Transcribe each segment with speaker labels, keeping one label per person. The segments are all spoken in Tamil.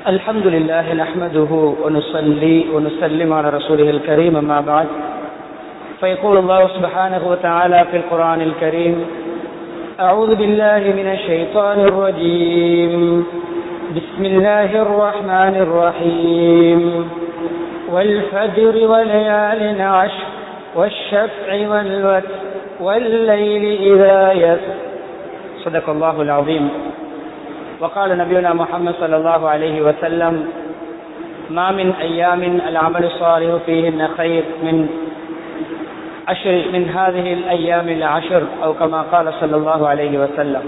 Speaker 1: الحمد لله نحمده ونصلي ونسلم على رسوله الكريم أما بعد فيقول الله سبحانه وتعالى في القرآن الكريم أعوذ بالله من الشيطان الرجيم بسم الله الرحمن الرحيم والفجر وليال عشر والشفع والوتر والليل إذا يسر صدق الله العظيم وقال نبينا محمد صلى الله عليه وسلم ما من أيام العمل الصالح فيهن خير من عشر من هذه الأيام العشر أو كما قال صلى الله عليه وسلم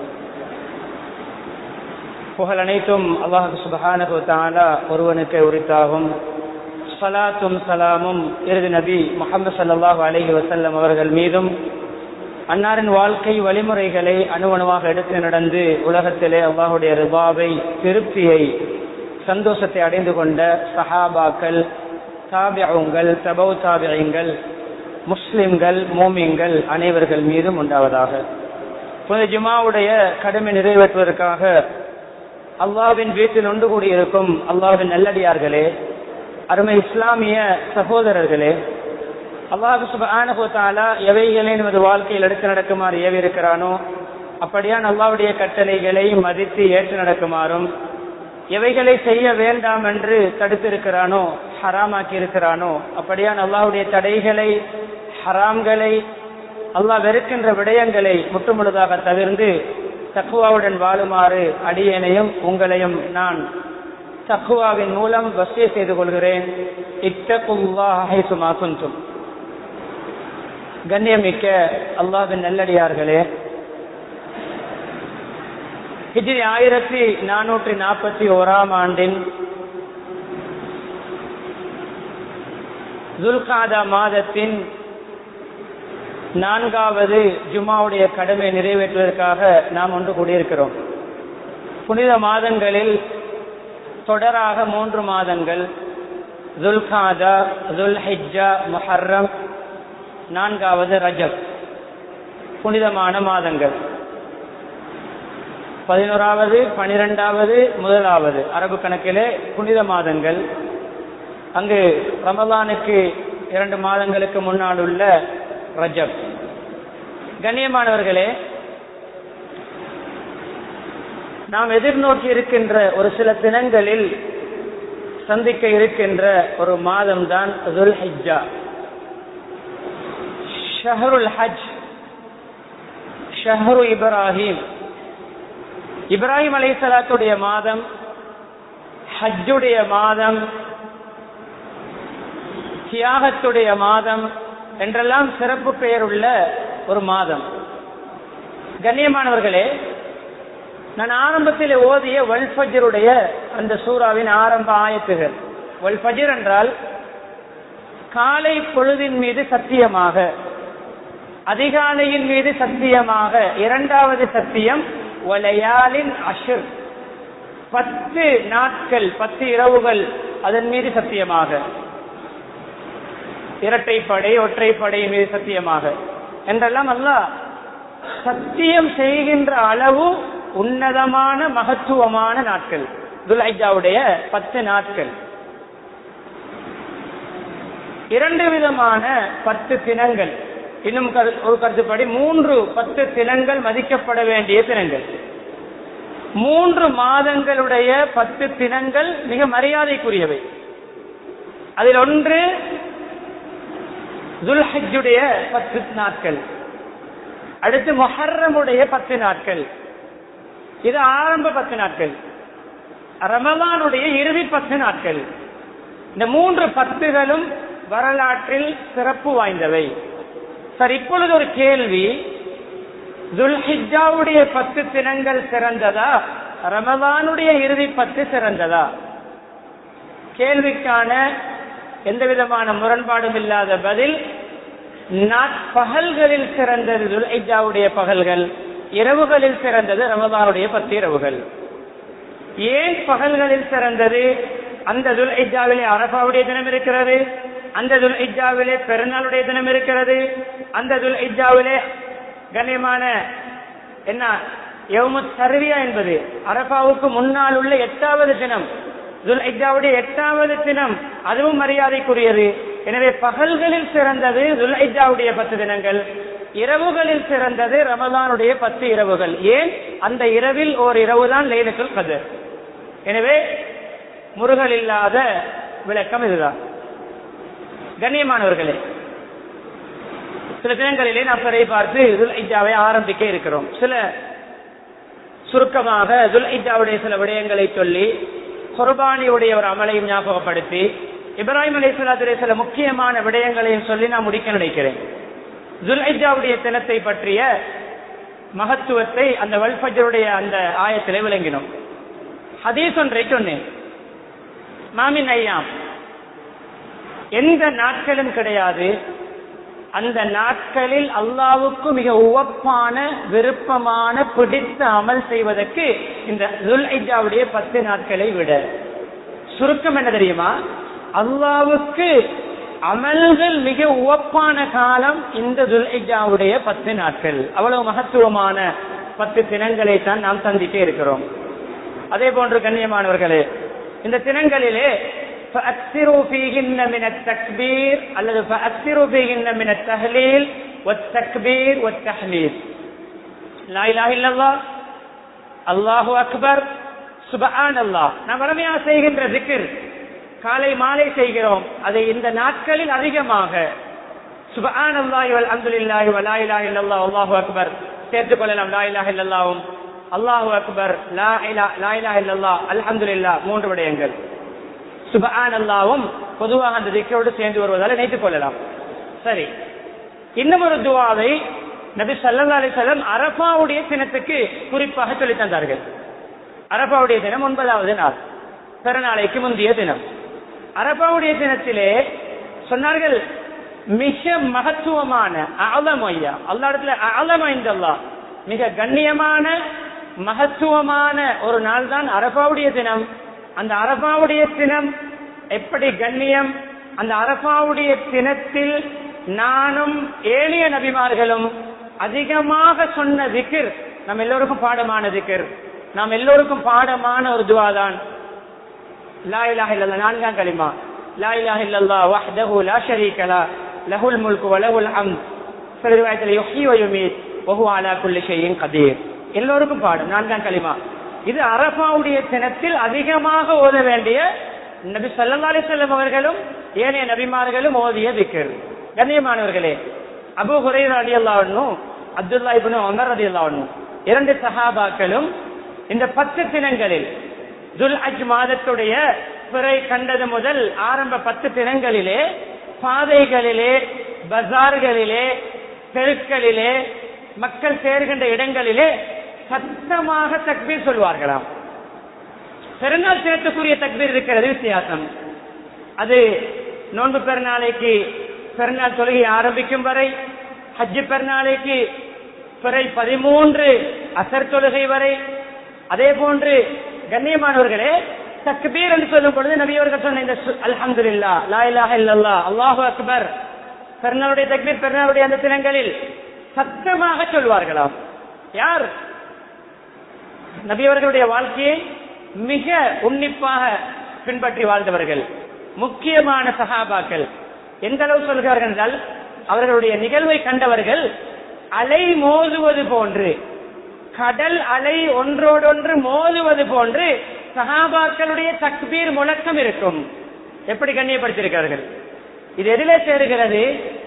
Speaker 1: புகழ் அனைத்தும் அல்லாஹு சுபஹானஹு தஆலா ஒருவனுக்கு உரித்தாகும் சலாத்தும் சலாமும் இறுதி நபி முகமது சல்லாஹூ அலஹி வசல்லம் அவர்கள் மீதும் அன்னாரின் வாழ்க்கை வழிமுறைகளை அணுவணுவாக எடுத்து நடந்து உலகத்திலே அல்லாஹுடைய ரிபாவை திருப்தியை சந்தோஷத்தை அடைந்து கொண்ட சஹாபாக்கள் தாபியங்கள் தபௌ தாபியங்கள் முஸ்லிம்கள் மோமியங்கள் அனைவர்கள் மீதும் உண்டாவதாக புனித ஜுமாவுடைய கடமை நிறைவேற்றுவதற்காக அல்லாவின் வீட்டில் ஒன்று கூடியிருக்கும் அல்லாவின் நல்லடியார்களே அருமை இஸ்லாமிய சகோதரர்களே அல்லாஹு சுபானுத்தாலா எவைகளை நமது வாழ்க்கையில் எடுத்து நடக்குமாறு ஏவி இருக்கிறானோ அப்படியான் அல்லாவுடைய கட்டளைகளை மதித்து ஏற்று நடக்குமாறும் எவைகளை செய்ய வேண்டாம் என்று தடுத்திருக்கிறானோ ஹராமாக்கி இருக்கிறானோ அப்படியான் அல்லாவுடைய தடைகளை ஹராம்களை அல்லாஹ் வெறுக்கின்ற விடயங்களை முற்றுமுழுதாக தவிர்ந்து தக்குவாவுடன் வாழுமாறு அடியேனையும் உங்களையும் நான் தக்குவாவின் மூலம் வசிய செய்து கொள்கிறேன் இத்தகுல்லாஹும் கண்ணியமிக்க அல்லாவின் நல்லடியார்களே ஹிஜ்ரி ஆயிரத்தி நானூற்றி நாற்பத்தி ஓராம் ஆண்டின் துல்காதா மாதத்தின் நான்காவது ஜுமாவுடைய கடமை நிறைவேற்றுவதற்காக நாம் ஒன்று கூடியிருக்கிறோம் புனித மாதங்களில் தொடராக மூன்று மாதங்கள் துல்காதா துல் ஹிஜ்ஜா முஹர்ரம் நான்காவது ரஜப் புனிதமான மாதங்கள் பதினோராவது பனிரெண்டாவது முதலாவது அரபு கணக்கிலே புனித மாதங்கள் அங்கு ரமலானுக்கு இரண்டு மாதங்களுக்கு முன்னால் உள்ள ரஜப் கண்ணியமானவர்களே நாம் எதிர்நோக்கி இருக்கின்ற ஒரு சில தினங்களில் சந்திக்க இருக்கின்ற ஒரு மாதம் தான் துல் ஹிஜ்ஜா ஷஹருல் ஹஜ் ஷஹரு இப்ராஹிம் இப்ராஹிம் அலைசலாத்துடைய மாதம் ஹஜ்ஜுடைய மாதம் தியாகத்துடைய மாதம் என்றெல்லாம் சிறப்பு பெயர் உள்ள ஒரு மாதம் கண்ணியமானவர்களே நான் ஆரம்பத்தில் ஓதிய வல்ஃபஜருடைய அந்த சூறாவின் ஆரம்ப ஆயத்துகள் வல்ஃபஜர் என்றால் காலை பொழுதின் மீது சத்தியமாக அதிகாலையின் மீது சத்தியமாக இரண்டாவது சத்தியம் ஒலையாலின் அஷர் பத்து நாட்கள் பத்து இரவுகள் அதன் மீது சத்தியமாக இரட்டைப்படை ஒற்றைப்படை மீது சத்தியமாக என்றெல்லாம் அல்ல சத்தியம் செய்கின்ற அளவு உன்னதமான மகத்துவமான நாட்கள் துலைஜாவுடைய பத்து நாட்கள் இரண்டு விதமான பத்து தினங்கள் இன்னும் ஒரு கருத்துப்படி மூன்று பத்து தினங்கள் மதிக்கப்பட வேண்டிய தினங்கள் மூன்று மாதங்களுடைய பத்து தினங்கள் மிக மரியாதைக்குரியவை அதில் ஒன்று துல்ஹஜுடைய பத்து நாட்கள் அடுத்து மொஹர்ரமுடைய பத்து நாட்கள் இது ஆரம்ப பத்து நாட்கள் ரமலானுடைய இறுதி பத்து நாட்கள் இந்த மூன்று பத்துகளும் வரலாற்றில் சிறப்பு வாய்ந்தவை சார் இப்பொழுது ஒரு கேள்வி துல்ஹிஜாவுடைய பத்து தினங்கள் சிறந்ததா ரமதானுடைய இறுதி பத்து சிறந்ததா கேள்விக்கான எந்த விதமான முரண்பாடும் இல்லாத பதில் பகல்களில் சிறந்தது துல்ஹிஜாவுடைய பகல்கள் இரவுகளில் சிறந்தது ரமதானுடைய பத்து இரவுகள் ஏன் பகல்களில் சிறந்தது அந்த துல் இஜாவிலே அரபாவுடைய தினம் இருக்கிறது அந்த துல் இஜாவிலே பெருநாளுடைய தினம் இருக்கிறது அந்த துல் இஜாவிலே கண்ணியமான என்ன யௌமுத் சர்வியா என்பது அரபாவுக்கு முன்னால் உள்ள எட்டாவது தினம் துல்ஐஜாவுடைய எட்டாவது தினம் அதுவும் மரியாதைக்குரியது எனவே பகல்களில் சிறந்தது துல்ஐஜாவுடைய பத்து தினங்கள் இரவுகளில் சிறந்தது ரமதானுடைய பத்து இரவுகள் ஏன் அந்த இரவில் ஓர் இரவு தான் லைலத்துல் கதர் எனவே முருகல் இல்லாத விளக்கம் இதுதான் கண்ணியமானவர்களே சில தினங்களிலே நாம் பிறை பார்த்து துல்ஐஜாவை ஆரம்பிக்க இருக்கிறோம் சில சுருக்கமாக துல்ஐஜாவுடைய சில விடயங்களை சொல்லி குர்பானியுடைய ஒரு அமலையும் ஞாபகப்படுத்தி இப்ராஹிம் அலிஸ்லாத்துடைய சில முக்கியமான விடயங்களையும் சொல்லி நான் முடிக்க நினைக்கிறேன் துல்ஐஜாவுடைய தினத்தை பற்றிய மகத்துவத்தை அந்த வல்ஃபஜருடைய அந்த ஆயத்திலே விளங்கினோம் ஹதீஸ் ஒன்றை சொன்னேன் மாமின் ஐயாம் எந்த நாட்களும் கிடையாது அந்த நாட்களில் அல்லாவுக்கு மிக உவப்பான விருப்பமான பிடித்த அமல் செய்வதற்கு இந்த துல்ஐஜாவுடைய பத்து நாட்களை விட சுருக்கம் என்ன தெரியுமா அல்லாவுக்கு அமல்கள் மிக உவப்பான காலம் இந்த துல்ஐஜாவுடைய பத்து நாட்கள் அவ்வளவு மகத்துவமான பத்து தினங்களை தான் நாம் சந்திக்க இருக்கிறோம் அதே போன்று கண்ணியமானவர்களே இந்த தினங்களிலே فأكثروا فيهن من التكبير الذي فأكثروا فيهن من التهليل والتكبير والتحميد لا إله إلا الله الله أكبر سبحان الله நாம் வளமையாக செய்கின்ற திக்ர் காலை மாலை செய்கிறோம் அதை இந்த நாட்களில் அதிகமாக சுபஹான் அல்லாஹி வல் அல்ஹம்துலில்லாஹி வ லா இலாஹ இல்லல்லாஹ் அல்லாஹு அக்பர் சேர்த்துக் கொள்ளலாம் லா இலாஹ இல்லல்லாஹும் அல்லாஹு அக்பர் லா இலா லா இலாஹ இல்லல்லாஹ் அல்ஹம்துலில்லாஹ் மூன்று விடயங்கள் சுபஹான் அல்லாவும் பொதுவாக அந்த திக்கரோடு சேர்ந்து வருவதால் நினைத்துக் கொள்ளலாம் சரி இன்னும் ஒரு துவாவை நபி சல்லா அலிசல்லம் அரபாவுடைய தினத்துக்கு குறிப்பாக சொல்லி தந்தார்கள் அரபாவுடைய தினம் ஒன்பதாவது நாள் பிறநாளைக்கு முந்தைய தினம் அரபாவுடைய தினத்திலே சொன்னார்கள் மிக மகத்துவமான ஆலமையா அல்லா இடத்துல ஆலமைந்தல்லா மிக கண்ணியமான மகத்துவமான ஒரு நாள் தான் அரபாவுடைய தினம் அந்த அரபாவுடைய தினம் எப்படி கண்ணியம் அந்த அரபாவுடைய தினத்தில் நானும் ஏழிய நபிமார்களும் அதிகமாக சொன்ன திக்கிர் நம்ம எல்லோருக்கும் பாடமான திக்கிர் நாம் எல்லோருக்கும் பாடமான ஒரு துவாதான் லா இலாஹ இல்லல்லா நான்காம் கலிமா லா இலாஹ இல்லல்லா வஹ்தஹு லா ஷரீக லா லஹுல் முல்கு வ லஹுல் ஹம்த் சில ரிவாயத்தில் யுஹ்யி வ யுமீத் வ ஹுவ அலா குல்லி ஷைஇன் கதீர் எல்லோருக்கும் பாடம் நான்காம் கலிமா இது அரபாவுடைய தினத்தில் அதிகமாக ஓத வேண்டிய நபி சல்லா அலிசல்லம் அவர்களும் ஏனைய நபிமார்களும் ஓதிய திக்கர் கண்ணியமானவர்களே அபு ஹுரைரா அலி அல்லாவனும் அப்துல்லா இப்னு உமர் அலி அல்லாவனும் இரண்டு சஹாபாக்களும் இந்த பத்து தினங்களில் துல் அஜ் மாதத்துடைய பிறை கண்டது முதல் ஆரம்ப பத்து தினங்களிலே பாதைகளிலே பஜார்களிலே தெருக்களிலே மக்கள் சேர்கின்ற இடங்களிலே சத்தமாக தக்பீர் சொல்வார்களாம் பெருநாள் சேர்த்துக்குரிய தக்பீர் இருக்கிறது வித்தியாசம் அது நோன்பு பெருநாளைக்கு பெருநாள் தொழுகை ஆரம்பிக்கும் வரை ஹஜ்ஜு பெருநாளைக்கு பிறை பதிமூன்று அசர் தொழுகை வரை அதே போன்று கண்ணியமானவர்களே தக்பீர் என்று சொல்லும் பொழுது நபியவர்கள் சொன்ன இந்த அல்ஹம்துலில்லா லா இலாஹ இல்லல்லா அல்லாஹு அக்பர் பெருநாளுடைய தக்பீர் பெருநாளுடைய அந்த தினங்களில் சத்தமாக சொல்வார்களாம் யார் நபியவர்களுடைய வாழ்க்கையை மிக உன்னிப்பாக பின்பற்றி வாழ்ந்தவர்கள் முக்கியமான சகாபாக்கள் எந்த அளவு சொல்கிறார்கள் என்றால் அவர்களுடைய நிகழ்வை கண்டவர்கள் அலை மோதுவது போன்று கடல் அலை ஒன்றோடொன்று மோதுவது போன்று சகாபாக்களுடைய தக்பீர் முழக்கம் இருக்கும் எப்படி கண்ணியப்படுத்தியிருக்கிறார்கள் இது எதிலே சேருகிறது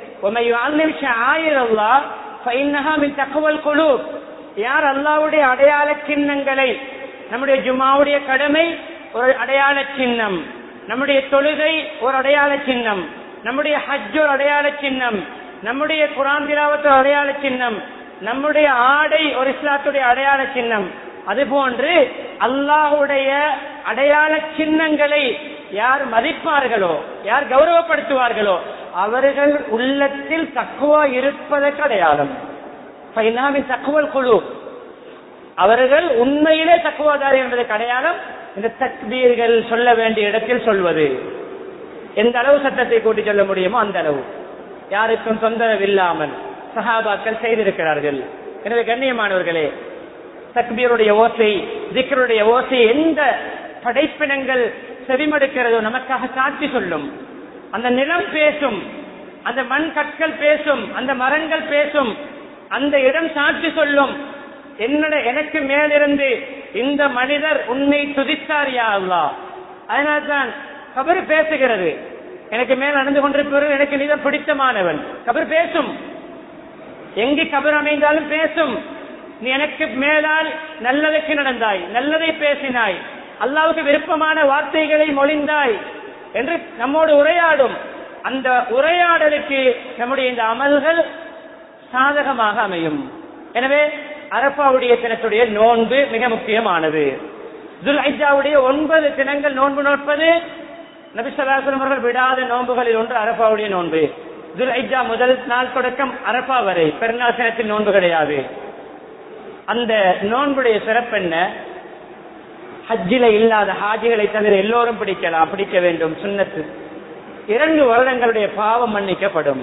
Speaker 1: தகவல் குழு யார் அல்லாவுடைய அடையாள சின்னங்களை நம்முடைய ஜுமாவுடைய கடமை ஒரு அடையாள சின்னம் நம்முடைய தொழுகை ஒரு அடையாள சின்னம் நம்முடைய ஹஜ் ஒரு அடையாள சின்னம் நம்முடைய குரான் திராவத்து அடையாள சின்னம் நம்முடைய ஆடை ஒரு இஸ்லாத்துடைய அடையாள சின்னம் அதுபோன்று அல்லாஹுடைய அடையாள சின்னங்களை யார் மதிப்பார்களோ யார் கௌரவப்படுத்துவார்களோ அவர்கள் உள்ளத்தில் தக்குவா இருப்பதற்கு அடையாளம் தக்குவல் குழு அவர்கள் உண்மையிலே தக்குவாதாரி என்பதற்கு அடையாளம் இந்த தக்பீர்கள் சொல்ல வேண்டிய இடத்தில் சொல்வது எந்த அளவு சத்தத்தை கூட்டி சொல்ல முடியுமோ அந்த அளவு யாருக்கும் தொந்தரவு இல்லாமல் சஹாபாக்கள் செய்திருக்கிறார்கள் எனவே கண்ணியமானவர்களே தக்பீருடைய ஓசை திக்கருடைய ஓசை எந்த படைப்பினங்கள் செவிமடுக்கிறதோ நமக்காக சாட்சி சொல்லும் அந்த நிலம் பேசும் அந்த மண் கற்கள் பேசும் அந்த மரங்கள் பேசும் அந்த இடம் சாட்சி சொல்லும் என்னோட எனக்கு மேலிருந்து இந்த மனிதர் உன்னை துதித்தார் யா அல்லா அதனால்தான் கபர் பேசுகிறது எனக்கு மேல் நடந்து கொண்டிருப்பவர் எனக்கு நீதான் பிடித்தமானவன் கபர் பேசும் எங்கு கபர் அமைந்தாலும் பேசும் நீ எனக்கு மேலால் நல்லதற்கு நடந்தாய் நல்லதை பேசினாய் அல்லாவுக்கு விருப்பமான வார்த்தைகளை மொழிந்தாய் என்று நம்மோடு உரையாடும் அந்த உரையாடலுக்கு நம்முடைய இந்த அமல்கள் சாதகமாக அமையும் எனவே அரப்பாவுடைய தினத்துடைய நோன்பு மிக முக்கியமானது துல் ஐஜாவுடைய ஒன்பது தினங்கள் நோன்பு நோட்பது நபிசலாசலம் அவர்கள் விடாத நோன்புகளில் ஒன்று அரப்பாவுடைய நோன்பு துல் ஐஜா முதல் நாள் தொடக்கம் அரப்பா வரை பெருநாள் தினத்தில் நோன்பு கிடையாது அந்த நோன்புடைய சிறப்பென்ன ஹஜ்ஜில இல்லாத ஹாஜிகளை தவிர எல்லோரும் பிடிக்கலாம் பிடிக்க வேண்டும் சுண்ணத்து இரண்டு வருடங்களுடைய பாவம் மன்னிக்கப்படும்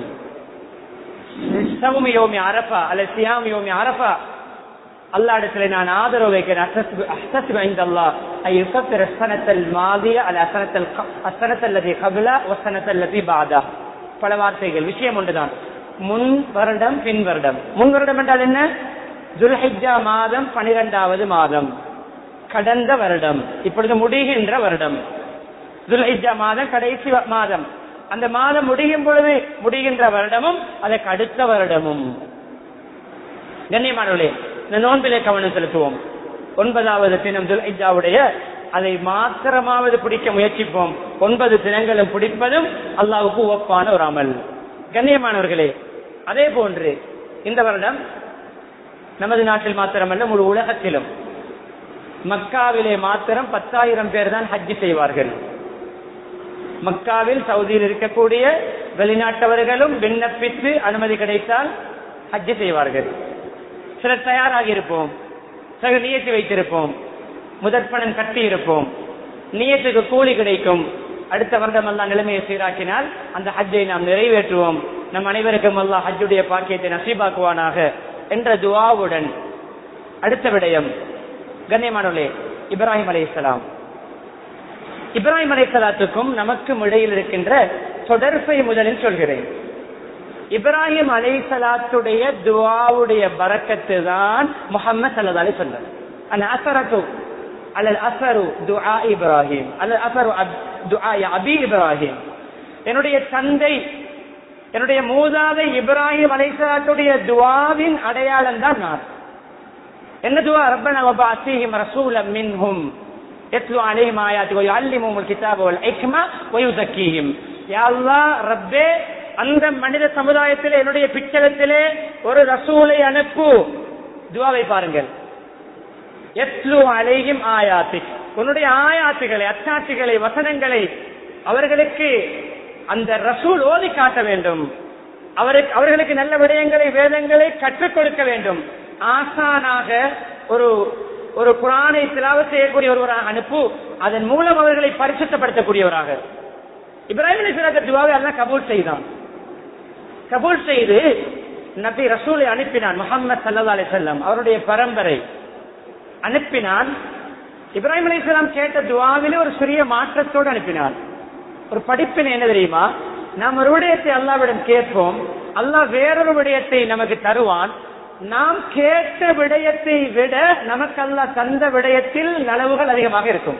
Speaker 1: சவுமி யோமி அரபா அல்ல சியாமி யோமி அரபா அல்லா இடத்துல நான் ஆதரவு வைக்கிறேன் அஹ்தஸ்பு ஐந்த அல்லா ஐ யுகத்திர அஸ்ஸனத்தல் மாதிய அல்ல அசனத்தல் அசனத்தல்லதி கபிலா வசனத்தல்லதி பாதா பல வார்த்தைகள் விஷயம் ஒன்றுதான் முன் வருடம் பின் வருடம் முன் வருடம் என்றால் என்ன துல்ஹிஜா மாதம் பனிரெண்டாவது மாதம் கடந்த வருடம் இப்பொழுது முடிகின்ற வருடம் துல்ஹிஜா மாதம் கடைசி மாதம் அந்த மாதம் முடியும் பொழுது முடிகின்ற வருடமும் அதற்கு அடுத்த வருடமும் கண்ணியமானவர்களே இந்த நோன்பிலே கவனம் செலுத்துவோம் ஒன்பதாவது தினம் துல்ஹிஜாவுடைய அதை மாத்திரமாவது பிடிக்க முயற்சிப்போம் ஒன்பது தினங்களும் பிடிப்பதும் அல்லாவுக்கு ஒப்பான ஒரு அமல் கண்ணியமானவர்களே அதே போன்று இந்த வருடம் நமது நாட்டில் மாத்திரமல்ல முழு உலகத்திலும் மக்காவிலே மாத்திரம் பத்தாயிரம் பேர் தான் ஹஜ்ஜி செய்வார்கள் மக்காவில் சவுதியில் இருக்கக்கூடிய வெளிநாட்டவர்களும் விண்ணப்பித்து அனுமதி கிடைத்தால் ஹஜ்ஜி செய்வார்கள் சிலர் தயாராகி இருப்போம் சிலர் நியத்தி வைத்திருப்போம் முதற்பணம் கட்டி இருப்போம் நியத்துக்கு கூலி கிடைக்கும் அடுத்த வருடம் எல்லாம் நிலைமையை சீராக்கினால் அந்த ஹஜ்ஜை நாம் நிறைவேற்றுவோம் நம் அனைவருக்கும் அல்லா ஹஜ்ஜுடைய பாக்கியத்தை நசீபாக்குவானாக என்ற துவாவுடன் அடுத்த விடயம் கண்ணியமானவர்களே இப்ராஹிம் அலை இஸ்லாம் இப்ராஹிம் அலை சலாத்துக்கும் நமக்கும் இடையில் இருக்கின்ற தொடர்பை முதலில் சொல்கிறேன் இப்ராஹிம் அலை சலாத்துடைய துவாவுடைய பறக்கத்து தான் முகமது சல்லா அலி சொன்னார் அந்த அசரத்து அல்லது அசரு துஆ இப்ராஹிம் அல்லது அசரு துஆ அபி இப்ராஹிம் என்னுடைய தந்தை என்னுடைய மூதாதை இப்ராஹிம் அலைசலாத்துடைய துவாவின் அடையாளம் தான் நான் என்ன துவா ரப்பனா வபாசிஹிம் ரசூலம் மின்ஹும் يتلو عليهم آياتي ويعلمهم الكتاب والحكمة ويزكيهم يا الله ربே அந்த மனித சமுதாயத்திலே என்னுடைய பிச்சலத்திலே ஒரு ரசூலை அனுப்பு துவாவை பாருங்கள் எத்லு அலையும் ஆயாத்தி உன்னுடைய ஆயாத்துகளை அச்சாட்சிகளை வசனங்களை அவர்களுக்கு அந்த ரசூல் ஓதி காட்ட வேண்டும் அவருக்கு அவர்களுக்கு நல்ல விடயங்களை வேதங்களை கற்றுக் கொடுக்க வேண்டும் ஆசானாக ஒரு ஒரு குரானை திலாவ செய்யக்கூடிய ஒருவராக அனுப்பு அதன் மூலம் அவர்களை பரிசுத்தப்படுத்தக்கூடியவராக இப்ராஹிம் அலி துவாவை எல்லாம் கபூல் செய்தான் கபூல் செய்து நபி ரசூலை அனுப்பினான் முகமது சல்லா அலி செல்லம் அவருடைய பரம்பரை அனுப்பினான் இப்ராஹிம் அலி கேட்ட துவாவிலே ஒரு சிறிய மாற்றத்தோடு அனுப்பினான் ஒரு படிப்பினை என்ன தெரியுமா நாம் ஒரு விடயத்தை அல்லாவிடம் கேட்போம் அல்லாஹ் வேறொரு விடயத்தை நமக்கு தருவான் நாம் கேட்ட விடயத்தை விட நமக்கு அல்லாஹ் தந்த விடயத்தில் நலவுகள் அதிகமாக இருக்கும்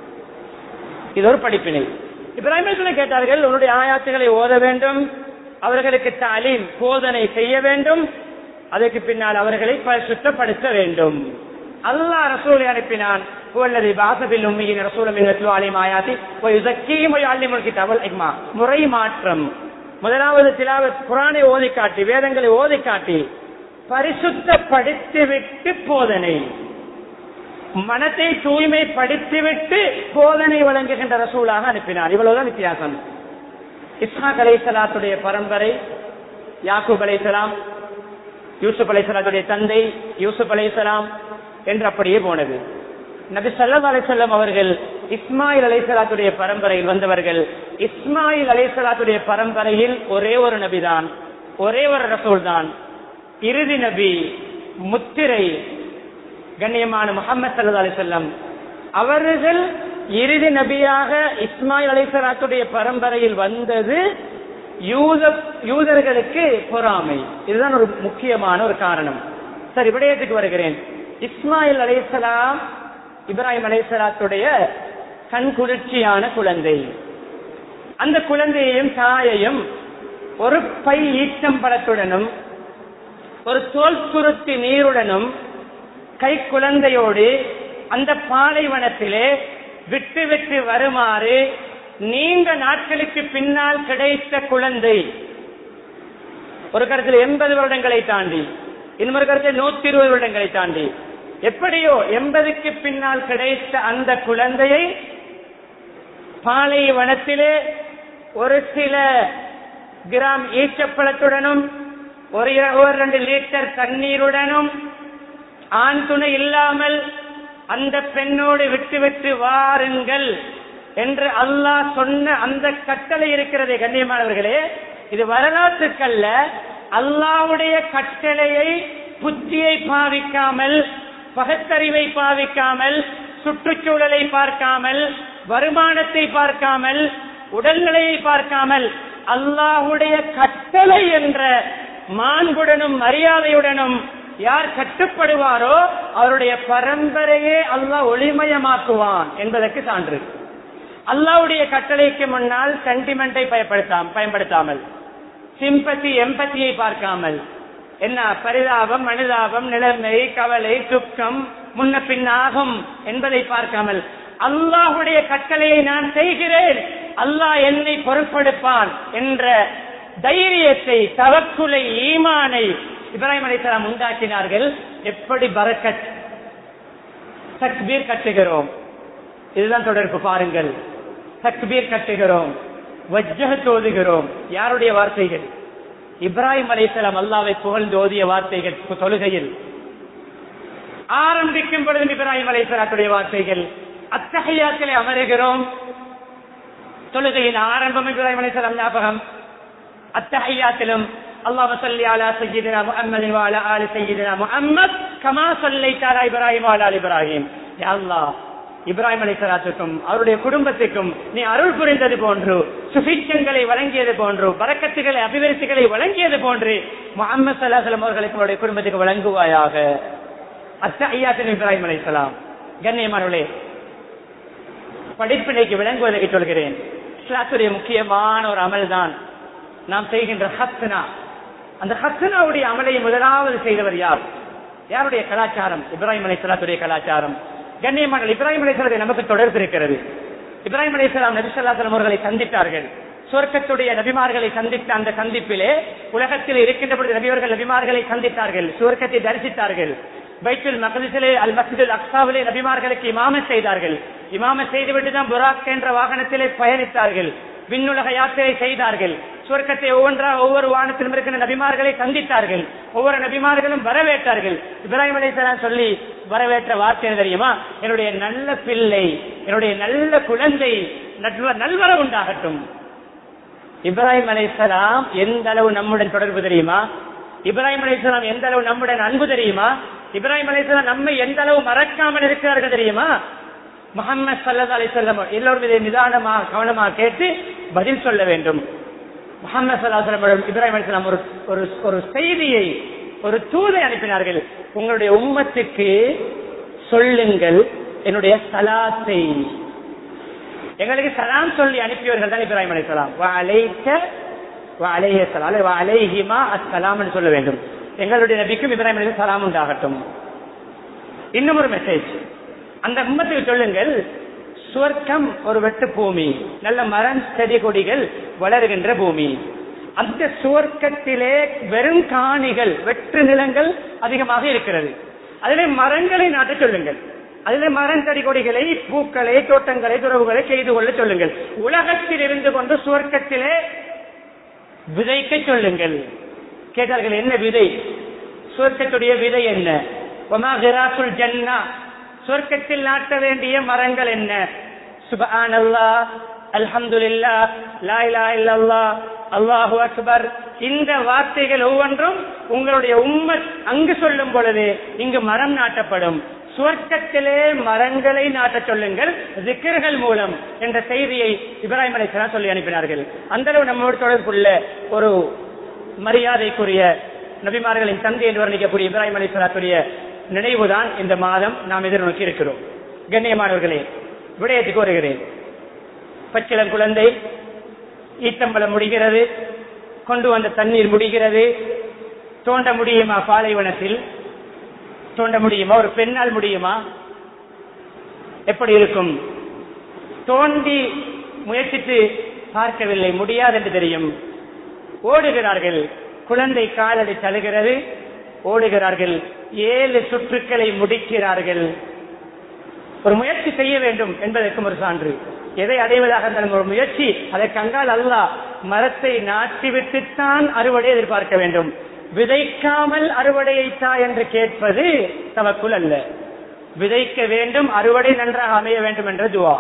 Speaker 1: இது ஒரு படிப்பினை இப்ராஹிம் கேட்டார்கள் உன்னுடைய ஆயாத்துகளை ஓத வேண்டும் அவர்களுக்கு தாலீம் போதனை செய்ய வேண்டும் அதற்கு பின்னால் அவர்களை சுத்தப்படுத்த வேண்டும் அல்லாஹ் ரசூலை அனுப்பினான் والذي بعث بالأميين رسولا من يتلو عليهم آياته ويزكيهم ويعلمهم الكتاب والحكمة முறை மாற்றம் முதலாவது திலாவத் குரானை ஓதி காட்டி வேதங்களை ஓதி காட்டி பரிசுத்தப்படுத்திவிட்டு போதனை மனத்தை தூய்மைப்படுத்திவிட்டு போதனை வழங்குகின்ற ரசூலாக அனுப்பினார் இவ்வளவுதான் வித்தியாசம் இஸ்ஹாக் அலைசலாத்துடைய பரம்பரை யாக்கூப் அலைசலாம் யூசுப் அலைசலாத்துடைய தந்தை யூசுப் அலைசலாம் என்று அப்படியே போனது நபி சல்லா அலிசல்லாம் அவர்கள் இஸ்மாயில் அலைசலாத்துடைய பரம்பரையில் வந்தவர்கள் இஸ்மாயில் அலைசலாத்துடைய பரம்பரையில் ஒரே ஒரு நபிதான் ஒரே ஒரு ரசூல் தான் இறுதி நபி முத்திரை கண்ணியமான முகமது சல்லா அலிசல்லம் அவர்கள் இறுதி நபியாக இஸ்மாயில் அலிசலாத்துடைய பரம்பரையில் வந்தது யூத யூதர்களுக்கு பொறாமை இதுதான் ஒரு முக்கியமான ஒரு காரணம் சரி விடயத்துக்கு வருகிறேன் இஸ்மாயில் அலைசலாம் இப்ராஹிம் அலைசலாத்துடைய கண் குளிர்ச்சியான குழந்தை அந்த குழந்தையையும் தாயையும் ஒரு பை ஈச்சம்பழத்துடனும் ஒரு தோல் சுருத்தி நீருடனும் கை குழந்தையோடு அந்த பாலைவனத்திலே விட்டு விட்டு வருமாறு நீண்ட நாட்களுக்கு பின்னால் கிடைத்த குழந்தை ஒரு கருத்தில் எண்பது வருடங்களை தாண்டி இன்னொரு கருத்தில் நூத்தி இருபது வருடங்களை தாண்டி எப்படியோ எண்பதுக்கு பின்னால் கிடைத்த அந்த குழந்தையை பாலைவனத்திலே ஒரு சில கிராம் ஈச்சப்பழத்துடனும் ஒரு ஒரு ரெண்டு லிட்டர் தண்ணீருடனும் ஆண் துணை இல்லாமல் அந்த பெண்ணோடு விட்டு விட்டு வாருங்கள் என்று அல்லாஹ் சொன்ன அந்த கட்டளை இருக்கிறதே கண்ணியமானவர்களே இது வரலாற்றுக்கல்ல அல்லாவுடைய கட்டளையை புத்தியை பாவிக்காமல் பகத்தறிவை பாவிக்காமல் சுற்றுச்சூழலை பார்க்காமல் வருமானத்தை பார்க்காமல் உடல்நிலையை பார்க்காமல் அல்லாஹுடைய கட்டளை என்ற மாண்புடனும் மரியாதையுடனும் யார் கட்டுப்படுவாரோ அவருடைய பரம்பரையே அல்லாஹ் ஒளிமயமாக்குவான் என்பதற்கு சான்று அல்லாவுடைய கட்டளைக்கு முன்னால் சென்டிமெண்டை பயன்படுத்தாம பயன்படுத்தாமல் சிம்பத்தி எம்பத்தியை பார்க்காமல் என்ன பரிதாபம் மனிதாபம் நிலைமை கவலை துக்கம் முன்ன பின்னாகும் என்பதை பார்க்காமல் அல்லாஹுடைய கட்டளையை நான் செய்கிறேன் அல்லாஹ் என்னை பொருட்படுப்பான் என்ற தைரியத்தை தவக்குலை ஈமானை இப்ராஹிம் அலிசலாம் உண்டாக்கினார்கள் எப்படி பரக்கத் தக்பீர் கட்டுகிறோம் இதுதான் தொடர்பு பாருங்கள் தக்பீர் கட்டுகிறோம் வஜ்ஜகத் ஓதுகிறோம் யாருடைய வார்த்தைகள் இப்ராஹிம் அலிசலாம் அல்லாவை புகழ்ந்து ஓதிய வார்த்தைகள் தொழுகையில் ஆரம்பிக்கும் பொழுது இப்ராஹிம் அலிசலாத்துடைய வார்த்தைகள் அத்தகையாக்களை அமருகிறோம் தொழுகையின் ஆரம்பம் இப்ராஹிம் அலிசலாம் ஞாபகம் அத்தகையாத்திலும் اللهم صل على سيدنا محمد وعلى ال سيدنا محمد كما صليت على ابراهيم وعلى ال ابراهيم يا الله இப்ராஹிம் அலிசலாத்துக்கும் அவருடைய குடும்பத்துக்கும் நீ அருள் புரிந்தது போன்று சுபிச்சங்களை வழங்கியது போன்று பறக்கத்துகளை அபிவிருத்திகளை வழங்கியது போன்று முகமது சல்லாஹலம் அவர்களுக்கு அவருடைய குடும்பத்துக்கு வழங்குவாயாக அத்தையாத்தின் இப்ராஹிம் அலிசலாம் கண்ணியமானவர்களே படிப்பினைக்கு விளங்குவதற்கு சொல்கிறேன் இஸ்லாத்துடைய முக்கியமான ஒரு அமல் தான் நாம் செய்கின்ற ஹத்னா அந்த ஹத்னாவுடைய அமலை முதலாவது செய்தவர் யார் யாருடைய கலாச்சாரம் இப்ராஹிம் அலிஸ்லாத்துடைய கலாச்சாரம் கண்ணியமான இப்ராஹிம் அலிஸ்லாத்தை நமக்கு தொடர்பு இருக்கிறது இப்ராஹிம் அலிஸ்லாம் நபிசல்லாசலம் அவர்களை சந்தித்தார்கள் சுவர்க்கத்துடைய நபிமார்களை சந்தித்த அந்த சந்திப்பிலே உலகத்தில் இருக்கின்ற பொழுது நபிவர்கள் நபிமார்களை சந்தித்தார்கள் சுவர்க்கத்தை தரிசித்தார்கள் பைத்துல் மகதிசிலே அல் மஸ்ஜிதுல் அக்சாவிலே நபிமார்களுக்கு இமாம செய்தார்கள் இமாம செய்துவிட்டு தான் புராக் என்ற வாகனத்திலே பயணித்தார்கள் விண்ணுலக யாத்திரை செய்தார்கள் சுவர்க்கத்தை ஒவ்வொன்றாக ஒவ்வொரு வானத்திலும் இருக்கிற நபிமார்களை சந்தித்தார்கள் ஒவ்வொரு நபிமார்களும் வரவேற்றார்கள் இப்ராஹிம் அலிசலாம் சொல்லி வரவேற்ற வார்த்தை என்ன தெரியுமா என்னுடைய நல்ல பிள்ளை என்னுடைய நல்ல குழந்தை நல்வ- நல்வரவு உண்டாகட்டும் இப்ராஹிம் அலைசலாம் எந்த அளவு நம்முடன் தொடர்பு தெரியுமா இப்ராஹிம் அலைசலாம் எந்த அளவு நம்முடன் அன்பு தெரியுமா இப்ராஹிம் அலைசலாம் நம்மை எந்த அளவு மறக்காமல் இருக்கிறார்கள் தெரியுமா முகமது சல்லா அலிசல்லம் எல்லோரும் இதை நிதானமாக கவனமாக கேட்டு பதில் சொல்ல வேண்டும் முகமது சல்லாஹலம் இப்ராஹிம் அலிஸ்லாம் ஒரு ஒரு ஒரு செய்தியை ஒரு தூதை அனுப்பினார்கள் உங்களுடைய உம்மத்துக்கு சொல்லுங்கள் என்னுடைய சலாத்தை எங்களுக்கு சலாம் சொல்லி அனுப்பியவர்கள் தான் இப்ராஹிம் அலிஸ்லாம் அலைக்க அலைஹலாம் அலைஹிமா அஸ்ஸலாம் சொல்ல வேண்டும் எங்களுடைய நபிக்கும் இப்ராஹிம் அலி சலாம் உண்டாகட்டும் இன்னும் ஒரு மெசேஜ் அந்த உம்மத்துக்கு சொல்லுங்கள் சுவர்க்கம் ஒரு வெட்டு பூமி நல்ல மரம் செடி கொடிகள் வளருகின்ற பூமி அந்த சுவர்க்கத்திலே வெறும் காணிகள் வெற்று நிலங்கள் அதிகமாக இருக்கிறது அதிலே மரங்களை நாட்ட சொல்லுங்கள் அதிலே மரம் செடி கொடிகளை பூக்களை தோட்டங்களை துறவுகளை செய்து கொள்ள சொல்லுங்கள் உலகத்தில் இருந்து கொண்டு சுவர்க்கத்திலே விதைக்க சொல்லுங்கள் கேட்டார்கள் என்ன விதை சுவர்க்கத்துடைய விதை என்ன ஒமா கிராசுல் ஜன்னா சொர்க்கத்தில் நாட்ட வேண்டிய மரங்கள் என்ன சுபஹானல்லா அல்ஹம்துலில்லா லா இலாஹ இல்லல்லாஹ் அல்லாஹு அக்பர் இந்த வார்த்தைகள் ஒவ்வொன்றும் உங்களுடைய உம்மத் அங்கு சொல்லும் பொழுது இங்கு மரம் நாட்டப்படும் சுவர்க்கத்திலே மரங்களை நாட்டச் சொல்லுங்கள் திக்கர்கள் மூலம் என்ற செய்தியை இப்ராஹிம் அலைஹிஸ்ஸலாம் சொல்லி அனுப்பினார்கள் அந்த அளவு நம்மோடு தொடர்புள்ள ஒரு மரியாதைக்குரிய நபிமார்களின் தந்தை என்று வர்ணிக்கக்கூடிய இப்ராஹிம் அலைஹிஸ்ஸலாத்துடைய நினைவுதான் இந்த மாதம் நாம் எதிர்நோக்கி இருக்கிறோம் கண்ணியமானவர்களே விடயத்துக்கு வருகிறேன் பச்சிளம் குழந்தை ஈத்தம்பலம் முடிகிறது கொண்டு வந்த தண்ணீர் முடிகிறது தோண்ட முடியுமா பாலைவனத்தில் தோண்ட முடியுமா ஒரு பெண்ணால் முடியுமா எப்படி இருக்கும் தோண்டி முயற்சித்து பார்க்கவில்லை முடியாது என்று தெரியும் ஓடுகிறார்கள் குழந்தை காலடி தழுகிறது ஓடுகிறார்கள் ஏழு சுற்றுக்களை முடிக்கிறார்கள் ஒரு முயற்சி செய்ய வேண்டும் என்பதற்கும் ஒரு சான்று எதை அடைவதாக இருந்தாலும் ஒரு முயற்சி அதற்கு அங்கால் அல்லாஹ் மரத்தை நாட்டிவிட்டுத்தான் அறுவடை எதிர்பார்க்க வேண்டும் விதைக்காமல் அறுவடையைத்தா என்று கேட்பது தவக்குள் அல்ல விதைக்க வேண்டும் அறுவடை நன்றாக அமைய வேண்டும் என்ற துவா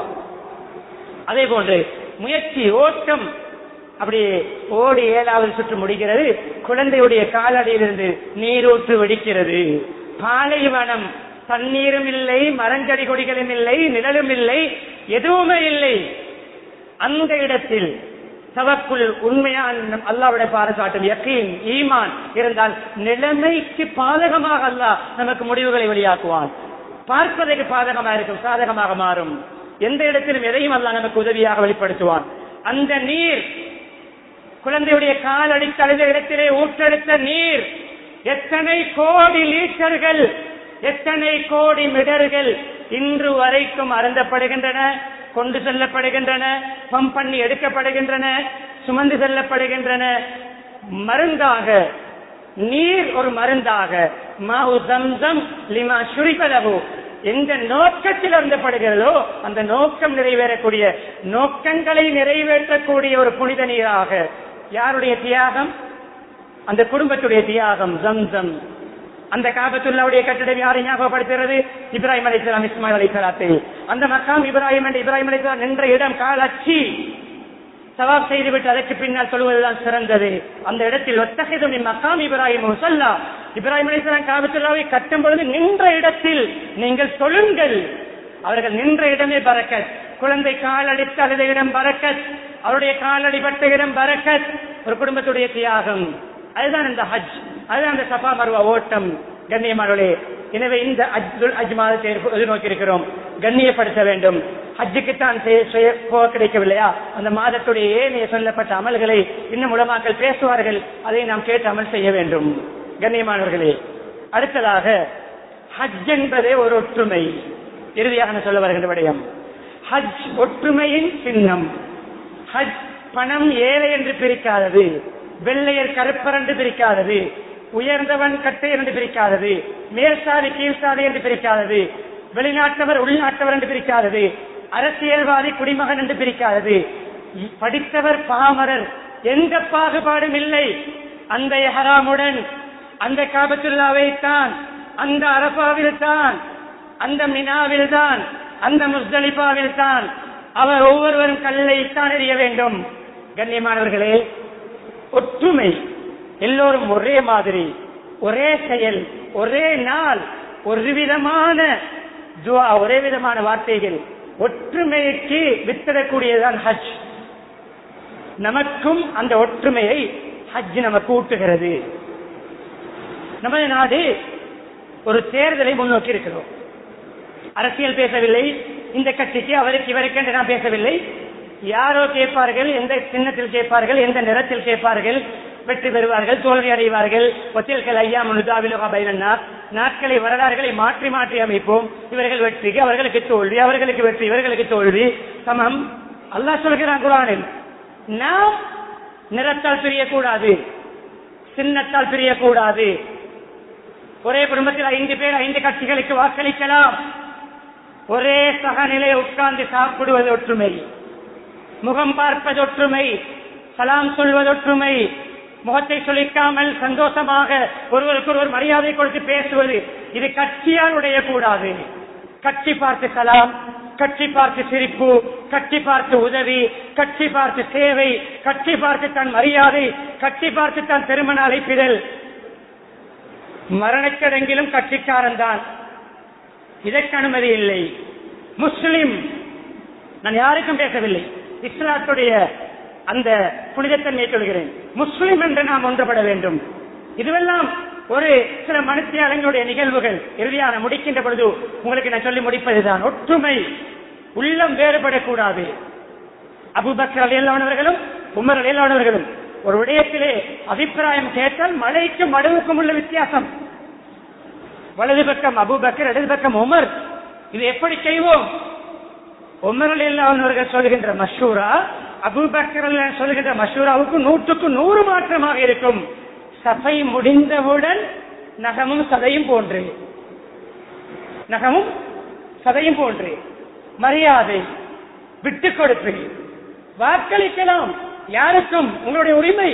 Speaker 1: அதே போன்று முயற்சி ஓட்டம் அப்படி ஓடி ஏழாவது சுற்று முடிகிறது குழந்தையுடைய காலடியிலிருந்து நீரூற்று வெடிக்கிறது பாலைவனம் தண்ணீரும் இல்லை மரஞ்செடி கொடிகளும் இல்லை நிழலும் இல்லை எதுவுமே இல்லை அந்த இடத்தில் தவக்குள் உண்மையான அல்லாவுடைய பாரசாட்டும் யக்கீன் ஈமான் இருந்தால் நிலைமைக்கு பாதகமாக அல்லாஹ் நமக்கு முடிவுகளை வெளியாக்குவான் பார்ப்பதற்கு பாதகமாக இருக்கும் சாதகமாக மாறும் எந்த இடத்திலும் எதையும் அல்லாஹ் நமக்கு உதவியாக வெளிப்படுத்துவான் அந்த நீர் குழந்தையுடைய கால் அடித்த அழுத இடத்திலே ஊற்றெடுத்த நீர் எத்தனை கோடி லீட்டர்கள் எத்தனை கோடி மிடர்கள் இன்று வரைக்கும் அருந்தப்படுகின்றன கொண்டு செல்லப்படுகின்றன பம்ப் பண்ணி எடுக்கப்படுகின்றன சுமந்து செல்லப்படுகின்றன மருந்தாக நீர் ஒரு மருந்தாக மாவு சம்சம் லிமா சுரிபலகு எந்த நோக்கத்தில் அருந்தப்படுகிறதோ அந்த நோக்கம் நிறைவேறக்கூடிய நோக்கங்களை நிறைவேற்றக்கூடிய ஒரு புனித நீராக யாருடைய தியாகம் அந்த குடும்பத்துடைய தியாகம் ஜம்சம் அந்த காபத்துல்லாவுடைய கட்டிடம் யாரை ஞாபகப்படுத்துகிறது இப்ராஹிம் அலி இஸ்லாம் இஸ்மாயில் அலி சலாத்தை அந்த மக்காம் இப்ராஹிம் என்று இப்ராஹிம் அலி நின்ற இடம் காலச்சி சவாப் செய்துவிட்டு அதற்கு பின்னால் சொல்வதுதான் சிறந்தது அந்த இடத்தில் ஒத்தகைதும் மக்காம் இப்ராஹிம் முசல்லா இப்ராஹிம் அலி இஸ்லாம் காபத்துல்லாவை கட்டும் பொழுது நின்ற இடத்தில் நீங்கள் சொல்லுங்கள் அவர்கள் நின்ற இடமே பரக்கத் குழந்தை கால் அடித்து அழுத இடம் பரக்கத் அவருடைய கால் அடிபட்ட இடம் பரக்கத் ஒரு குடும்பத்துடைய தியாகம் அதுதான் இந்த ஹஜ் அதுதான் இந்த சபா மருவா ஓட்டம் கண்ணியமானவர்களே எனவே இந்த அஜ்துல் அஜ் மாதத்தை எதிர்நோக்கி இருக்கிறோம் கண்ணியப்படுத்த வேண்டும் ஹஜ்ஜுக்குத்தான் போக கிடைக்கவில்லையா அந்த மாதத்துடைய ஏனைய சொல்லப்பட்ட அமல்களை இன்னும் உலமாக்கள் பேசுவார்கள் அதை நாம் கேட்டு அமல் செய்ய வேண்டும் கண்ணியமானவர்களே அடுத்ததாக ஹஜ் என்பதே ஒரு ஒற்றுமை இறுதியாக நான் சொல்ல வருகின்ற விடயம் ஹஜ் ஒற்றுமையின் சின்னம் ஹஜ் பணம் ஏழை என்று பிரிக்காதது வெள்ளையர் கருப்பர் என்று பிரிக்காதது உயர்ந்தவன் கட்டை என்று பிரிக்காதது மேல்சாதி கீழ்சாதி என்று பிரிக்காதது வெளிநாட்டவர் உள்நாட்டவர் என்று பிரிக்காதது அரசியல்வாதி குடிமகன் என்று பிரிக்காதது படித்தவர் பாமரர் எந்த பாகுபாடும் இல்லை அந்த ஹராமுடன் அந்த காபத்துல்லாவை தான் அந்த அரபாவில் தான் அந்த மினாவில் தான் அந்த முஸ்தலிபாவில் தான் அவர் ஒவ்வொருவரும் கல்லை தான் எறிய வேண்டும் கண்ணியமானவர்களே ஒற்றுமை எல்லோரும் ஒரே மாதிரி ஒரே செயல் ஒரே நாள் ஒரு விதமான துவா ஒரே விதமான வார்த்தைகள் ஒற்றுமைக்கு வித்திடக்கூடியதுதான் ஹஜ் நமக்கும் அந்த ஒற்றுமையை ஹஜ் நமக்கு ஊட்டுகிறது நமது நாடு ஒரு தேர்தலை முன்னோக்கி இருக்கிறோம் அரசியல் பேசவில்லை இந்த கட்சிக்கு அவருக்கு இவருக்கு என்று நான் பேசவில்லை யாரோ கேட்பார்கள் எந்த சின்னத்தில் கேட்பார்கள் எந்த நிறத்தில் கேட்பார்கள் வெற்றி பெறுவார்கள் தோல்வி அடைவார்கள் ஒத்தியல்கள் ஐயா முனுதாவிலுகா பைனன்னா நாட்களை வரலாறுகளை மாற்றி மாற்றி அமைப்போம் இவர்கள் வெற்றிக்கு அவர்களுக்கு தோல்வி அவர்களுக்கு வெற்றி இவர்களுக்கு தோல்வி சமம் அல்லாஹ் சொல்கிறான் குரானில் நாம் நிறத்தால் பிரியக்கூடாது சின்னத்தால் பிரியக்கூடாது ஒரே குடும்பத்தில் ஐந்து பேர் ஐந்து கட்சிகளுக்கு வாக்களிக்கலாம் ஒரே சகநிலையை உட்கார்ந்து சாப்பிடுவது ஒற்றுமை முகம் பார்ப்பது ஒற்றுமை சலாம் சொல்வது ஒற்றுமை முகத்தை சொல்லிக்காமல் சந்தோஷமாக ஒருவருக்கு ஒருவர் மரியாதை கொடுத்து பேசுவது இது கட்சியால் உடைய கூடாது கட்சி பார்த்து சலாம் கட்சி பார்த்து சிரிப்பு கட்சி பார்த்து உதவி கட்சி பார்த்து சேவை கட்சி பார்த்து தன் மரியாதை கட்சி பார்த்து தன் திருமண அழைப்பிதழ் மரணச்சடங்கிலும் கட்சிக்காரன் தான் இதற்கு அனுமதி இல்லை முஸ்லிம் நான் யாருக்கும் பேசவில்லை இஸ்லாத்துடைய அந்த புனிதத்தன்மையை சொல்கிறேன் முஸ்லிம் என்று நாம் ஒன்றுபட வேண்டும் இதுவெல்லாம் ஒரு சில மனுஷியாளங்களுடைய நிகழ்வுகள் இறுதியான முடிக்கின்ற பொழுது உங்களுக்கு நான் சொல்லி முடிப்பதுதான் ஒற்றுமை உள்ளம் வேறுபடக்கூடாது அபுபக்கர் அலியல்லானவர்களும் உமர் அலியல்லானவர்களும் ஒரு விடயத்திலே அபிப்பிராயம் கேட்டால் மலைக்கும் மடுவுக்கும் உள்ள வித்தியாசம் வலது பக்கம் அபுபக்கர் இடது பக்கம் உமர் இது எப்படி செய்வோம் உமர் அலியல்லானவர்கள் சொல்கின்ற மஷூரா அபுபக்கர் அலியல்லாஹ் சொல்கின்ற மஷூராவுக்கு நூற்றுக்கு நூறு மாற்றமாக இருக்கும் சபை முடிந்தவுடன் நகமும் சதையும் போன்று நகமும் சதையும் போன்று மரியாதை விட்டுக் கொடுப்பு வாக்களிக்கலாம் யாருக்கும் உங்களுடைய உரிமை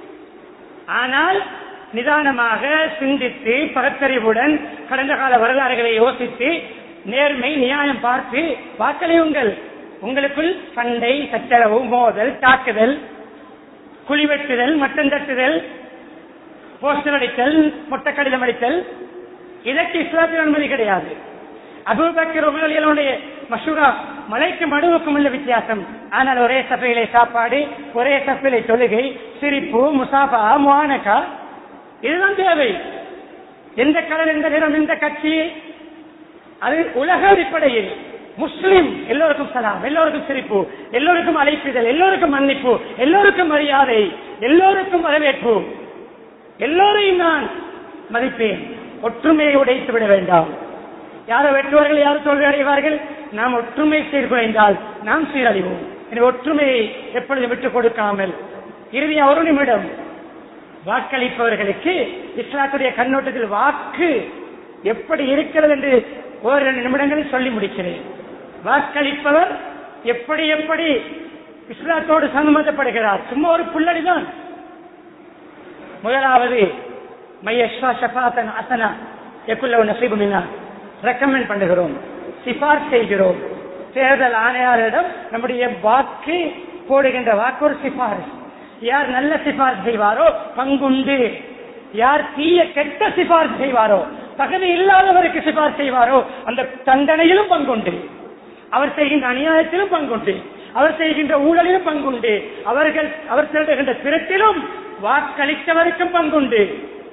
Speaker 1: ஆனால் நிதானமாக சிந்தித்து பரத்தறிவுடன் கடந்த கால வரலாறுகளை யோசித்து நேர்மை நியாயம் பார்த்து வாக்களியுங்கள் உங்களுக்குள் சண்டை சச்சரவு மோதல் தாக்குதல் குழிவெட்டுதல் மட்டம் தட்டுதல் போஸ்டர் அடித்தல் மொட்டை கடிதம் அடித்தல் இதற்கு இஸ்லாத்தில் அனுமதி கிடையாது அபூபக்கர் உமரலியலுடைய மஷூரா மலைக்கு மடுவுக்கும் உள்ள வித்தியாசம் ஆனால் ஒரே சபையிலே சாப்பாடு ஒரே சபையிலே தொழுகை சிரிப்பு முசாபா முவானக்கா இதுதான் தேவை எந்த கலர் எந்த நிறம் எந்த கட்சி அது உலக அடிப்படையில் முஸ்லிம் எல்லோருக்கும் சலாம் எல்லோருக்கும் சிரிப்பு எல்லோருக்கும் அழைப்பிதழ் எல்லோருக்கும் மன்னிப்பு எல்லோருக்கும் மரியாதை எல்லோருக்கும் வரவேற்பு எல்லோரையும் நான் மதிப்பேன் ஒற்றுமையை உடைத்து விட வேண்டாம் யாரோ வெட்டுவார்கள் யாரோ தோல்வி அடைவார்கள் நாம் ஒற்றுமை சீர்குலைந்தால் நாம் சீரழிவோம் எனவே ஒற்றுமையை எப்பொழுது விட்டுக் கொடுக்காமல் இறுதி ஒரு நிமிடம் வாக்களிப்பவர்களுக்கு இஸ்லாத்துடைய கண்ணோட்டத்தில் வாக்கு எப்படி இருக்கிறது என்று ஓரிரண்டு நிமிடங்களில் சொல்லி முடிக்கிறேன் வாக்களிப்பவர் எப்படி எப்படி இஸ்லாத்தோடு சம்பந்தப்படுகிறார் சும்மா ஒரு புள்ளடிதான் முதலாவது மையஸ்வா ஷஃபாத்தன் அசனா எக்குள்ள நசீபு மினா ரெக்கமெண்ட் பண்ணுகிறோம் சிபார் செய்கிறோம் தேர்தல் ஆணையாளரிடம் நம்முடைய வாக்கு போடுகின்ற வாக்கு ஒரு சிபாரிசு யார் நல்ல சிபாரிசு செய்வாரோ பங்குண்டு யார் தீய கெட்ட சிபாரிசு செய்வாரோ தகுதி இல்லாதவருக்கு சிபாரிசு செய்வாரோ அந்த தண்டனையிலும் பங்குண்டு அவர் செய்கின்ற அநியாயத்திலும் பங்குண்டு அவர் செய்கின்ற ஊழலிலும் பங்குண்டு அவர்கள் அவர் செல்கின்ற திருட்டிலும் வாக்களித்தவருக்கும் பங்குண்டு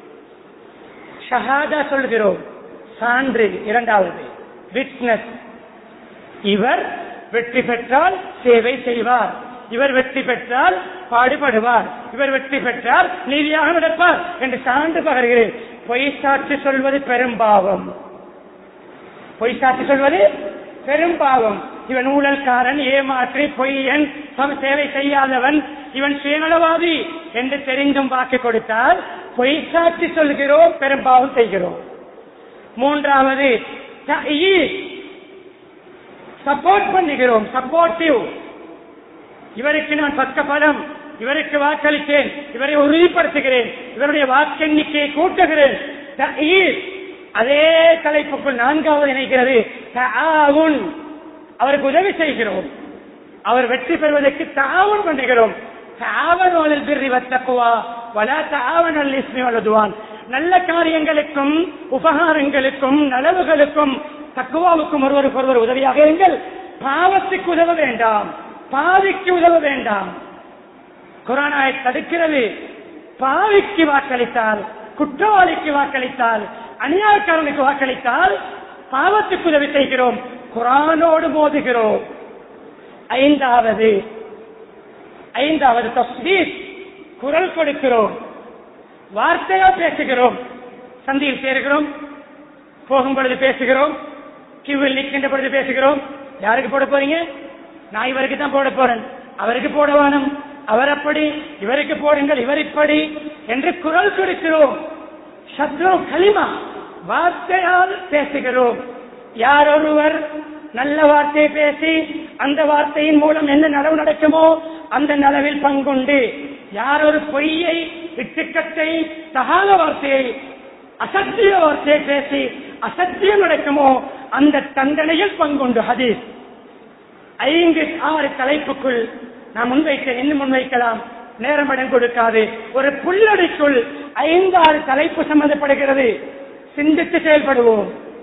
Speaker 1: ஷஹாதா சொல்கிறோம் சான்று இரண்டாவது விட்னஸ் இவர் வெற்றி பெற்றால் சேவை செய்வார் இவர் வெற்றி பெற்றால் பாடுபடுவார் இவர் வெற்றி பெற்றால் நீதியாக நடப்பார் என்று சான்று பகர்கிறேன் பொய் சாட்சி சொல்வது பெரும்பாவம் பொய் சாட்சி சொல்வது பெரும்பாவம் இவன் ஊழல்காரன் ஏமாற்றி பொய்யன் சம சேவை செய்யாதவன் இவன் சுயநலவாதி என்று தெரிந்தும் வாக்கு கொடுத்தால் பொய் சாட்சி சொல்கிறோம் பெரும்பாவம் செய்கிறோம் மூன்றாவது சப்போர்ட் பண்ணுகிறோம் சப்போர்ட்டிவ் இவருக்கு நான் பக்க பலம் இவருக்கு வாக்களித்தேன் இவரை உறுதிப்படுத்துகிறேன் இவருடைய வாக்கெண்ணிக்கையை கூட்டுகிறேன் தஈர். அதே தலைப்புக்குள் நான்காவது இணைக்கிறது தஆவுன். அவருக்கு உதவி செய்கிறோம் அவர் வெற்றி பெறுவதற்கு தாவன் பண்ணுகிறோம் தாவனோதல் பிரி வத்தக்குவா வலா தாவனல் இஸ்மி வலதுவான் நல்ல காரியங்களுக்கும் உபகாரங்களுக்கும் நலவுகளுக்கும் தக்குவாவுக்கும் ஒருவருக்கு ஒருவர் உதவியாக இருங்கள் பாவத்துக்கு உதவ வேண்டாம் பாவிக்கு உதவ வேண்டாம் குரானாயை தடுக்கிறது பாவிக்கு வாக்களித்தால் குற்றவாளிக்கு வாக்களித்தால் அநியாயக்காரனுக்கு வாக்களித்தால் பாவத்துக்கு உதவி செய்கிறோம் குரானோடு மோதுகிறோம் ஐந்தாவது ஐந்தாவது தஸ்தீர் குரல் கொடுக்கிறோம் வார்த்தையா பேசுகிறோம் சந்தியில் சேருகிறோம் போகும் பொழுது பேசுகிறோம் கியூவில் நிற்கின்ற பொழுது பேசுகிறோம் யாருக்கு போட போறீங்க நான் இவருக்கு தான் போட போறேன் அவருக்கு போட வேணும் அவர் அப்படி இவருக்கு போடுங்கள் இவர் இப்படி என்று குரல் கொடுக்கிறோம் சத்ரு களிமா வார்த்தையால் பேசுகிறோம் யார் ஒருவர் நல்ல வார்த்தையை பேசி அந்த வார்த்தையின் மூலம் என்ன நலவு நடக்குமோ அந்த நலவில் பங்குண்டு யார் ஒரு பொய்யை இட்டுக்கட்டை தகாத வார்த்தையை அசத்திய வார்த்தையை பேசி அசத்தியம் நடக்குமோ அந்த தண்டனையில் பங்குண்டு ஹதீஸ் ஐந்து ஆறு தலைப்புக்குள் நான் முன்வைக்க இன்னும் முன்வைக்கலாம் நேரம் இடம் கொடுக்காது ஒரு புல்லடிக்குள் ஐந்து ஆறு தலைப்பு சம்பந்தப்படுகிறது சிந்தித்து செயல்படுவோம்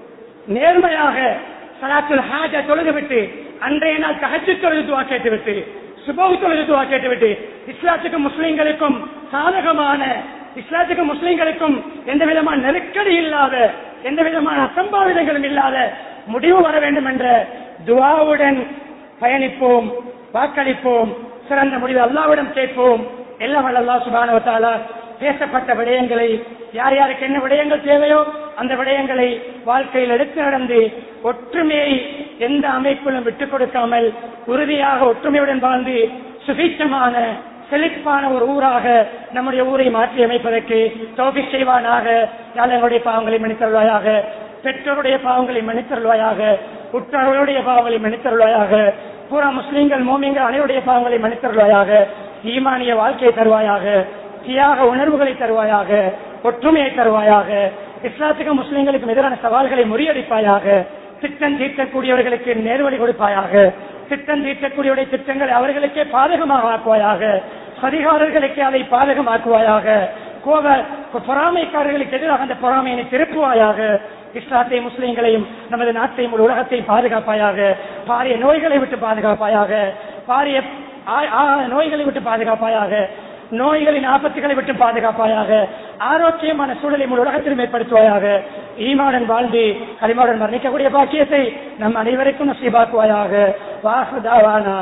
Speaker 2: நேர்மையாக சலாத்துல் ஹாஜ தொழுது விட்டு அன்றைய நாள் தகச்சு தொழுது துவா கேட்டு விட்டு சுபவு தொழுது துவா கேட்டு விட்டு இஸ்லாத்துக்கும் முஸ்லிம்களுக்கும் சாதகமான இஸ்லாத்துக்கும் முஸ்லிம்களுக்கும் எந்த விதமான நெருக்கடி இல்லாத எந்த விதமான அசம்பாவிதங்களும் இல்லாத முடிவு வர வேண்டும் என்ற துவாவுடன் பயணிப்போம் வாக்களிப்போம் சிறந்த முடிவு அல்லாவிடம் கேட்போம் எல்லாம் அல்லா சுபானவத்தாலா பேசப்பட்ட விடயங்களை யார் யாருக்கு என்ன விடயங்கள் தேவையோ அந்த விடயங்களை வாழ்க்கையில் எடுத்து நடந்து ஒற்றுமையை எந்த அமைப்பிலும் விட்டுக் கொடுக்காமல் உறுதியாக ஒற்றுமையுடன் வாழ்ந்து சுபீட்சமான செழிப்பான ஒரு ஊராக நம்முடைய ஊரை மாற்றி அமைப்பதற்கு தோபி செய்வானாக யாழங்களுடைய பாவங்களை மன்னித்தருள்வாயாக பெற்றோருடைய பாவங்களை மன்னித்தருள்வாயாக உற்றவர்களுடைய பாவங்களை மன்னித்தருள்வாயாக பூரா முஸ்லீம்கள் மோமியங்கள் அனைவருடைய பாவங்களை மன்னித்தருள்வாயாக ஈமானிய வாழ்க்கையை தருவாயாக தியாக உணர்வுகளை தருவாயாக ஒற்றுமையை தருவாயாக இஸ்லாத்துக்கு முஸ்லிம்களுக்கும் எதிரான சவால்களை முறியடிப்பாயாக திட்டம் தீர்க்கக்கூடியவர்களுக்கு நேர்வழி கொடுப்பாயாக திட்டம் தீர்க்கக்கூடியவருடைய திட்டங்களை அவர்களுக்கே பாதகமாக ஆக்குவாயாக அதிகாரர்களுக்கு அதை பாதகமாக்குவாயாக கோப பொறாமைக்காரர்களுக்கு எதிராக அந்த பொறாமையினை திருப்புவாயாக இஸ்லாத்தை முஸ்லிம்களையும் நமது நாட்டையும் ஒரு உலகத்தையும் பாதுகாப்பாயாக பாரிய நோய்களை விட்டு பாதுகாப்பாயாக பாரிய ஆ- ஆ- நோய்களை விட்டு பாதுகாப்பாயாக நோய்களின் ஆபத்துகளை விட்டு பாதுகாப்பாயாக ஆரோக்கியமான சூழலை முழு உலகத்திலும் ஏற்படுத்துவாயாக ஈமாடன் வாழ்ந்து களிமாடன் மரணிக்கக்கூடிய பாக்கியத்தை நம் அனைவருக்கும் நசீபாக்குவாயாக வாசுதாவானா